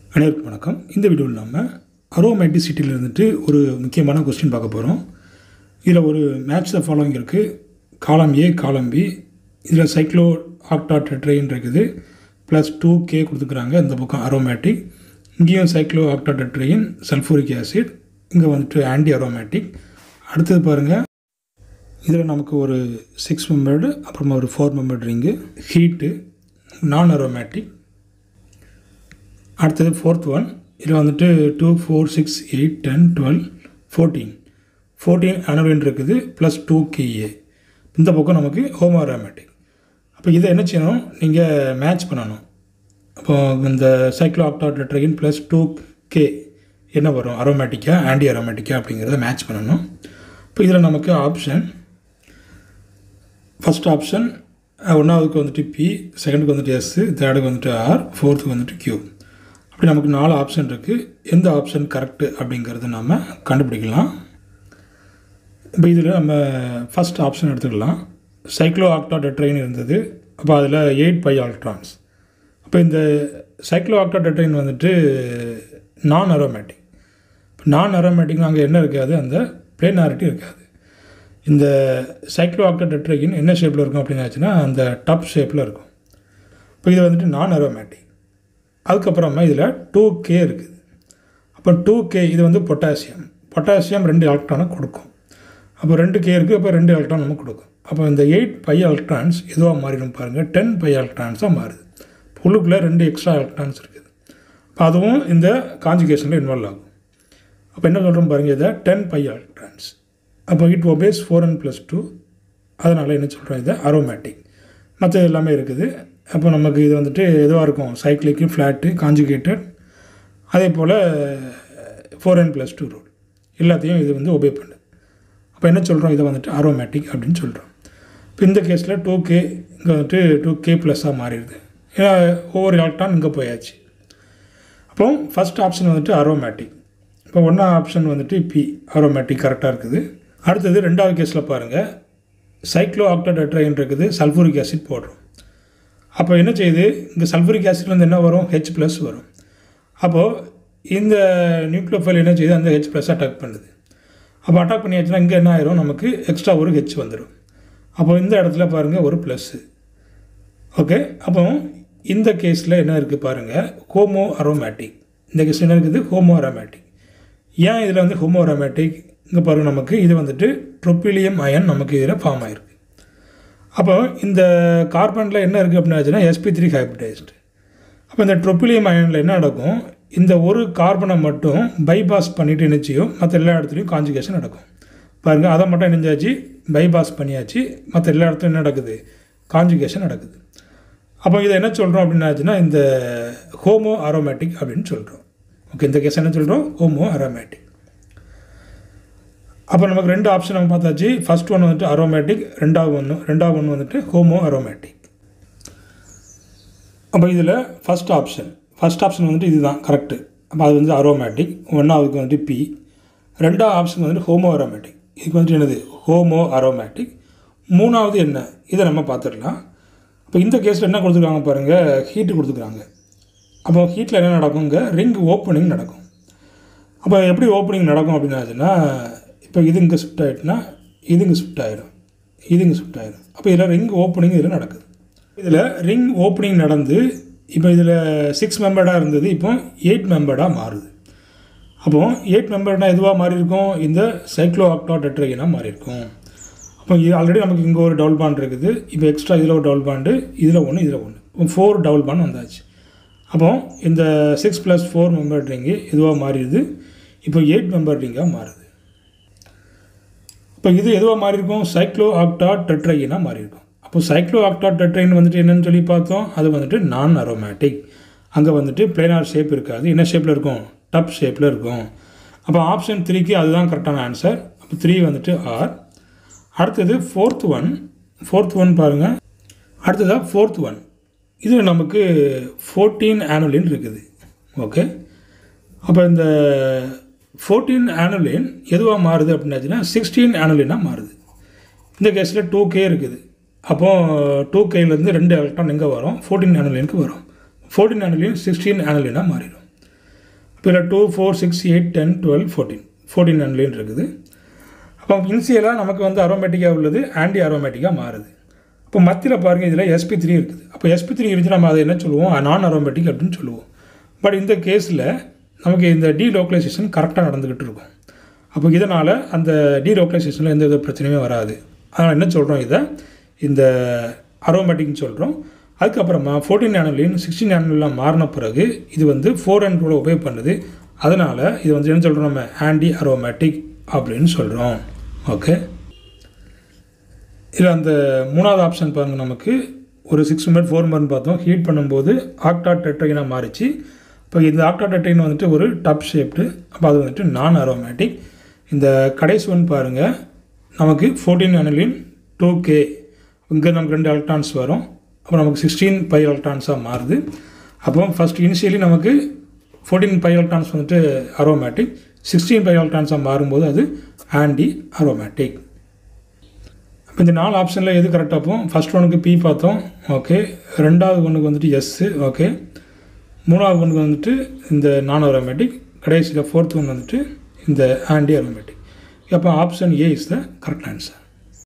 அனைவருக்கும் வணக்கம் இந்த வீடியோவில் நம்ம அரோமேட்டிசிட்டியில் இருந்துட்டு ஒரு முக்கியமான கொஸ்டின் பார்க்க போகிறோம் இதில் ஒரு மேட்ச் த ஃபாலோவிங் இருக்குது காலம் ஏ காலம் பி இதில் சைக்ளோ ஆக்டா டெட்ரைன் இருக்குது ப்ளஸ் டூ கே கொடுத்துக்கிறாங்க இந்த பக்கம் அரோமேட்டிக் இங்கேயும் cyclooctatetraene sulphuric acid இங்கே வந்துட்டு ஆன்டி அரோமேட்டிக் அடுத்தது பாருங்கள் இதில் நமக்கு ஒரு சிக்ஸ் மெம்பர்டு அப்புறமா ஒரு four membered ring heat non aromatic அடுத்தது ஃபோர்த் ஒன் இதில் வந்துட்டு two four six eight ten twelve fourteen fourteen annulene இருக்குது ப்ளஸ் டூ கேஏ இந்த பக்கம் நமக்கு ஹோமோ அரோமேட்டிக் அப்போ இதை என்ன செய்யணும் நீங்கள் மேட்ச் பண்ணணும் அப்போ இந்த cyclooctatetraene plus two K என்ன வரும் அரோமேட்டிக்கா ஆன்டி அரோமேட்டிக்கா அப்படிங்கிறத மேட்ச் பண்ணணும் இப்போ இதில் நமக்கு ஆப்ஷன் ஃபஸ்ட் ஆப்ஷன் ஒன்றாவதுக்கு வந்துட்டு பி செகண்டுக்கு வந்துட்டு எஸ் தேர்டுக்கு வந்துட்டு ஆர் ஃபோர்த்துக்கு வந்துட்டு கியூ அப்படி நமக்கு நாலு ஆப்ஷன் இருக்குது எந்த ஆப்ஷன் கரெக்டு அப்படிங்கிறத நம்ம கண்டுபிடிக்கலாம் இப்போ இதில் நம்ம ஃபஸ்ட் ஆப்ஷன் எடுத்துக்கலாம் சைக்ளோ ஆக்டா டெட்ரைன் இருந்தது அப்போ அதில் எயிட் பை ஆல்ட்ரான்ஸ் அப்போ இந்த சைக்ளோ ஆக்டா டெட்ரைன் வந்துட்டு நான் அரோமேட்டிக் இப்போ நான் அரோமேட்டிக் அங்கே என்ன இருக்காது அந்த பிளேனாரிட்டி இருக்காது இந்த சைக்ளோ ஆக்டா டெட்ரைன் என்ன ஷேப்பில் இருக்கும் அப்படின்னு ஆச்சுன்னா அந்த டப் ஷேப்பில் இருக்கும் இப்போ இது வந்துட்டு நான் அரோமேட்டிக் அதுக்கப்புறமா இதில் டூ கே இருக்குது அப்போ டூ கே இது வந்து பொட்டாசியம் பொட்டாசியம் ரெண்டு எலக்ட்ரானை கொடுக்கும் அப்போ ரெண்டு கே இருக்குது அப்போ ரெண்டு எலக்ட்ரான் நமக்கு கொடுக்கும் அப்போ இந்த எயிட் பை எலக்ட்ரான்ஸ் எதுவாக மாறிடும் பாருங்கள் டென் பை எலக்ட்ரான்ஸாக மாறுது உள்ளுக்குள்ளே ரெண்டு எக்ஸ்ட்ரா எலக்ட்ரான்ஸ் இருக்குது அப்போ அதுவும் இந்த காஞ்சுகேஷனில் இன்வால்வ் ஆகும் அப்போ என்ன சொல்கிறோம் பாருங்கள் இதை டென் பை எலக்ட்ரான்ஸ் அப்போ it obeys four and plus two அதனால் என்ன சொல்கிறோம் இதை அரோமேட்டிக் மற்ற எல்லாமே இருக்குது அப்போ நமக்கு இது வந்துட்டு எதுவாக இருக்கும் சைக்கிளிக்கு ஃப்ளாட்டு காஞ்சுகேட்டட் அதே போல் four and plus two rule எல்லாத்தையும் இது வந்து ஒபே பண்ணுது அப்போ என்ன சொல்கிறோம் இதை வந்துட்டு அரோமேட்டிக் அப்படின்னு சொல்கிறோம் இப்போ இந்த கேஸில் டூ கே இங்கே வந்துட்டு டூ கே ப்ளஸ்ஸாக மாறிடுது ஏன்னா ஒவ்வொரு எலக்ட்ரான் இங்கே போயாச்சு அப்போ ஃபஸ்ட் ஆப்ஷன் வந்துட்டு அரோமேட்டிக் இப்போ ஒன்றா ஆப்ஷன் வந்துட்டு பி அரோமேட்டிக் கரெக்டாக இருக்குது அடுத்தது ரெண்டாவது கேஸில் பாருங்கள் சைக்ளோ ஆக்டோடெட்ரைன் இருக்குது சல்ஃபூரிக் ஆசிட் போடுறோம் அப்போ என்ன செய்யுது இங்கே சல்ஃபூரிக் ஆசிட்லேருந்து என்ன வரும் ஹெச் ப்ளஸ் வரும் அப்போது இந்த நியூக்ளியோஃபைல் என்ன செய்யுது அந்த ஹெச் ப்ளஸ் அட்டாக் பண்ணுது அப்போ அட்டாக் பண்ணியாச்சுன்னா இங்கே என்ன ஆயிரும் நமக்கு எக்ஸ்ட்ரா ஒரு ஹெச் வந்துடும் அப்போ இந்த இடத்துல பாருங்கள் ஒரு ப்ளஸ்ஸு ஓகே அப்போ இந்த கேஸில் என்ன இருக்குது பாருங்கள் ஹோமோ அரோமேட்டிக் இந்த கேஸில் என்ன இருக்குது ஹோமோ அரோமேட்டிக் ஏன் இதில் வந்து ஹோமோ அரோமேட்டிக் இங்கே பாருங்கள் நமக்கு இது வந்துட்டு ட்ரொப்பிலியம் அயன் நமக்கு இதில் ஃபார்ம் ஆகிருக்கு அப்போ இந்த கார்பனில் என்ன இருக்குது அப்படின்னு ஆச்சுன்னா எஸ்பி த்ரீ ஹைப்ரிடைஸ்டு அப்போ இந்த ட்ரொப்பிலியம் அயனில் என்ன நடக்கும் இந்த ஒரு கார்பனை மட்டும் பைபாஸ் பண்ணிவிட்டு என்ன செய்யும் மற்ற எல்லா இடத்துலையும் காஞ்சுகேஷன் நடக்கும் பாருங்கள் அதை மட்டும் இணைஞ்சாச்சு பைபாஸ் பண்ணியாச்சு மற்ற எல்லா இடத்துலையும் என்ன நடக்குது காஞ்சுகேஷன் நடக்குது அப்போ இதை என்ன சொல்கிறோம் அப்படின்னாச்சுன்னா இந்த ஹோமோ அரோமேட்டிக் அப்படின்னு சொல்கிறோம் ஓகே இந்த கேஸ் என்ன சொல்கிறோம் ஹோமோ அரோமேட்டிக் அப்போ நமக்கு ரெண்டு ஆப்ஷன் நம்ம பார்த்தாச்சு ஃபஸ்ட் ஒன் வந்துட்டு அரோமேட்டிக் ரெண்டாவது ஒன்று ரெண்டாவது ஒன்று வந்துட்டு ஹோமோ அரோமேட்டிக் அப்போ இதில் ஃபஸ்ட் ஆப்ஷன் ஃபஸ்ட் ஆப்ஷன் வந்துட்டு இதுதான் கரெக்டு அப்போ அது வந்து அரோமேட்டிக் ஒன்றாவதுக்கு வந்துட்டு பி ரெண்டாவது ஆப்ஷன் வந்துட்டு ஹோமோ அரோமேட்டிக் இதுக்கு வந்துட்டு என்னது ஹோமோ அரோமேட்டிக் மூணாவது என்ன இதை நம்ம பார்த்துடலாம் அப்போ இந்த கேஸில் என்ன கொடுத்துருக்காங்க பாருங்கள் ஹீட்டு கொடுத்துருக்காங்க அப்போ ஹீட்டில் என்ன நடக்குங்க ரிங் ஓப்பனிங் நடக்கும் அப்போ எப்படி ஓப்பனிங் நடக்கும் அப்படின்னாச்சுன்னா இப்போ இது இங்கே ஷிஃப்ட் ஆகிட்டுனா இது இங்கே ஷிஃப்ட் ஆகிடும் இது இங்கே ஷிஃப்ட் ஆகிடும் அப்போ இதில் ரிங் ஓப்பனிங் இதில் நடக்குது இதில் ரிங் ஓப்பனிங் நடந்து இப்போ இதில் சிக்ஸ் மெம்பர்டாக இருந்தது இப்போ எயிட் மெம்பர்டாக மாறுது அப்போ எயிட் மெம்பர்னால் எதுவாக மாறி இருக்கும் இந்த சைக்ளோ ஆக்டா டெட்ரைனாக மாறி இருக்கும் அப்போ ஆல்ரெடி நமக்கு இங்கே ஒரு டபுள் பாண்ட் இருக்குது இப்போ எக்ஸ்ட்ரா இதில் ஒரு டபுள் பாண்டு இதில் ஒன்று இதில் ஒன்று ஃபோர் டபுள் பாண்ட் வந்தாச்சு அப்போ இந்த six plus four member ring இதுவாக மாறிடுது இப்போ எயிட் மெம்பர் ரிங்காக மாறுது இப்போ இது எதுவாக மாறி இருக்கும் சைக்ளோ ஆக்டா டெட்ரைனாக மாறி இருக்கும் அப்போ சைக்ளோ ஆக்டா டெட்ரைன் வந்துட்டு என்னன்னு சொல்லி பார்த்தோம் அது வந்துட்டு நான் அரோமேட்டிக் அங்கே வந்துட்டு பிளேனார் ஷேப் இருக்காது என்ன ஷேப்பில் இருக்கும் டப் ஷேப்பில் இருக்கும் அப்போ ஆப்ஷன் த்ரீக்கு அதுதான் கரெக்டான ஆன்சர் அப்போ த்ரீ வந்துட்டு ஆர் அடுத்தது ஃபோர்த் ஒன் ஃபோர்த் ஒன் பாருங்கள் அடுத்ததாக ஃபோர்த் ஒன் இது நமக்கு ஃபோர்டீன் ஆனுலின் இருக்குது ஓகே அப்போ இந்த ஃபோர்டீன் ஆனுலின் எதுவாக மாறுது அப்படின்னாச்சுன்னா சிக்ஸ்டீன் ஆனுலினாக மாறுது இந்த கேஸில் டூ கே இருக்குது அப்போது டூ கேலேருந்து ரெண்டு எலக்ட்ரான் எங்கே வரும் ஃபோர்டீன் ஆனுலினுக்கு வரும் ஃபோர்டீன் ஆனுலின் சிக்ஸ்டீன் ஆனுலினாக மாறிடும் இப்போ இதில் two four six eight ten twelve fourteen fourteen annulene இருக்குது அப்போ இனிஷியலாக நமக்கு வந்து அரோமேட்டிக்காக உள்ளது ஆன்டி அரோமேட்டிக்காக மாறுது இப்போ மத்தியில் பாருங்கள் இதில் எஸ்பி த்ரீ இருக்குது அப்போ எஸ்பி த்ரீ இருந்துச்சு நம்ம அதை என்ன சொல்லுவோம் நான் அரோமேட்டிக் அப்படின்னு சொல்லுவோம் பட் இந்த கேஸில் நமக்கு இந்த டீலோக்கலைசேஷன் கரெக்டாக நடந்துக்கிட்டு இருக்கும் அப்போ இதனால் அந்த டீலோக்கலைசேஷனில் எந்த வித பிரச்சனையுமே வராது அதனால் என்ன சொல்கிறோம் இதை இந்த அரோமேட்டிக்னு சொல்கிறோம் அதுக்கப்புறமா ஃபோர்டீன் நேனோலின் சிக்ஸ்டீன் நேனோலாம் மாறின பிறகு இது வந்து ஃபோர் அண்ட் கூட உபயோக பண்ணுது அதனால் இது வந்து என்ன சொல்கிறோம் நம்ம ஆன்டி அரோமேட்டிக் அப்படின்னு சொல்கிறோம் ஓகே இதில் அந்த மூணாவது ஆப்ஷன் பாருங்கள் நமக்கு ஒரு சிக்ஸ் மினிட் ஃபோர் மினிட் பார்த்தோம் ஹீட் பண்ணும்போது ஆக்டா டெட்ரைனாக மாறிச்சு இப்போ இந்த ஆக்டா டெட்ரைன் வந்துட்டு ஒரு டப் ஷேப்டு அப்போ அது வந்துட்டு நான் அரோமேட்டிக் இந்த கடைசி ஒன் பாருங்கள் நமக்கு ஃபோர்டீன் அனலின் டூ கே இங்கே நமக்கு ரெண்டு எலக்ட்ரான்ஸ் வரும் அப்புறம் நமக்கு சிக்ஸ்டீன் பை எலக்ட்ரான்ஸாக மாறுது அப்போ ஃபஸ்ட் இனிஷியலி நமக்கு ஃபோர்டீன் பை எலக்ட்ரான்ஸ் வந்துட்டு அரோமேட்டிக் சிக்ஸ்டீன் பை எலக்ட்ரான்ஸாக மாறும்போது அது ஆன்டி அரோமேட்டிக் இப்போ இந்த நாலு ஆப்ஷனில் எது கரெக்டாக போகும் ஃபஸ்ட் ஒனுக்கு பி பார்த்தோம் ஓகே ரெண்டாவது ஒன்றுக்கு வந்துட்டு எஸ்ஸு ஓகே மூணாவது ஒன்றுக்கு வந்துட்டு இந்த நான் அரோமேட்டிக் கடைசியில் ஃபோர்த் ஒன் வந்துட்டு இந்த ஆன்டி அரோமேட்டிக் அப்போ option A is the correct answer